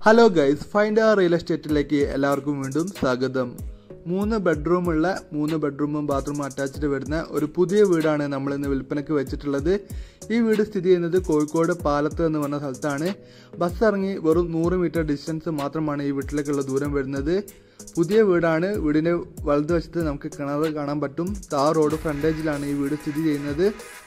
hello guys find a real എസ്റ്റേറ്റിലേക്ക് എല്ലാവർക്കും വീണ്ടും സ്വാഗതം മൂന്ന് ബെഡ്റൂമുള്ള മൂന്ന് ബെഡ്റൂമും ബാത്റൂമും അറ്റാച്ച്ഡ് വരുന്ന ഒരു പുതിയ വീടാണ് നമ്മൾ ഇന്ന് വിൽപ്പനയ്ക്ക് വെച്ചിട്ടുള്ളത് ഈ വീട് സ്ഥിതി ചെയ്യുന്നത് കോഴിക്കോട് പാലത്ത് എന്ന് പറഞ്ഞ സ്ഥലത്താണ് ബസ് ഇറങ്ങി വെറും നൂറ് മീറ്റർ ഡിസ്റ്റൻസ് മാത്രമാണ് ഈ വീട്ടിലേക്കുള്ള ദൂരം വരുന്നത് പുതിയ വീടാണ് വീടിൻ്റെ വലതുവശത്ത് നമുക്ക് കിണർ കാണാൻ പറ്റും താർ റോഡ് ഫ്രണ്ടേജിലാണ് ഈ വീട് സ്ഥിതി ചെയ്യുന്നത്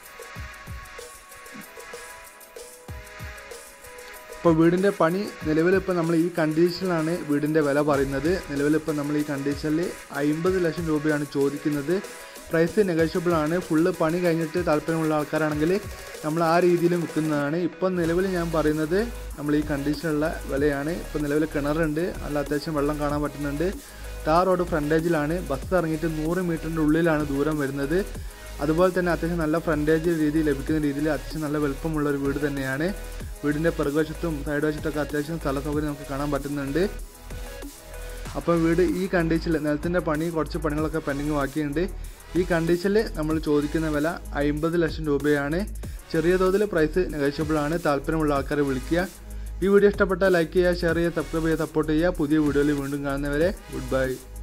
ഇപ്പോൾ വീടിൻ്റെ പണി നിലവിലിപ്പോൾ നമ്മൾ ഈ കണ്ടീഷനിലാണ് വീടിൻ്റെ വില പറയുന്നത് നിലവിലിപ്പോൾ നമ്മൾ ഈ കണ്ടീഷനിൽ അമ്പത് ലക്ഷം രൂപയാണ് ചോദിക്കുന്നത് പ്രൈസ് നെഗോഷ്യബിൾ ആണ് ഫുള്ള് പണി കഴിഞ്ഞിട്ട് താല്പര്യമുള്ള ആൾക്കാരാണെങ്കിൽ നമ്മൾ ആ രീതിയിലും വിൽക്കുന്നതാണ് ഇപ്പം നിലവിൽ ഞാൻ പറയുന്നത് നമ്മൾ ഈ കണ്ടീഷനുള്ള വിലയാണ് ഇപ്പോൾ നിലവിൽ കിണറുണ്ട് നല്ല അത്യാവശ്യം വെള്ളം കാണാൻ പറ്റുന്നുണ്ട് ടാർ റോഡ് ഫ്രണ്ടേജിലാണ് ബസ് ഇറങ്ങിയിട്ട് നൂറ് മീറ്ററിൻ്റെ ഉള്ളിലാണ് ദൂരം വരുന്നത് അതുപോലെ തന്നെ അത്യാവശ്യം നല്ല ഫ്രണ്ടേജ് രീതി ലഭിക്കുന്ന രീതിയിൽ അത്യാവശ്യം നല്ല വലുപ്പമുള്ള ഒരു വീട് തന്നെയാണ് വീടിൻ്റെ പിറകുവശത്തും സൈഡ് വശത്തൊക്കെ അത്യാവശ്യം സ്ഥല സൗകര്യം നമുക്ക് കാണാൻ പറ്റുന്നുണ്ട് അപ്പം വീട് ഈ കണ്ടീഷനിൽ നിലത്തിൻ്റെ പണി കുറച്ച് പണികളൊക്കെ പെൻഡിങ് ബാക്കിയുണ്ട് ഈ കണ്ടീഷനിൽ നമ്മൾ ചോദിക്കുന്ന വില അമ്പത് ലക്ഷം രൂപയാണ് ചെറിയ തോതിൽ പ്രൈസ് നെഗോഷ്യബിൾ ആണ് താല്പര്യമുള്ള ആൾക്കാരെ വിളിക്കുക ഈ വീഡിയോ ഇഷ്ടപ്പെട്ടാൽ ലൈക്ക് ചെയ്യുക ഷെയർ ചെയ്യുക സബ്സ്ക്രൈബ് ചെയ്യുക സപ്പോർട്ട് ചെയ്യുക പുതിയ വീഡിയോയിൽ വീണ്ടും കാണുന്നവരെ ഗുഡ് ബൈ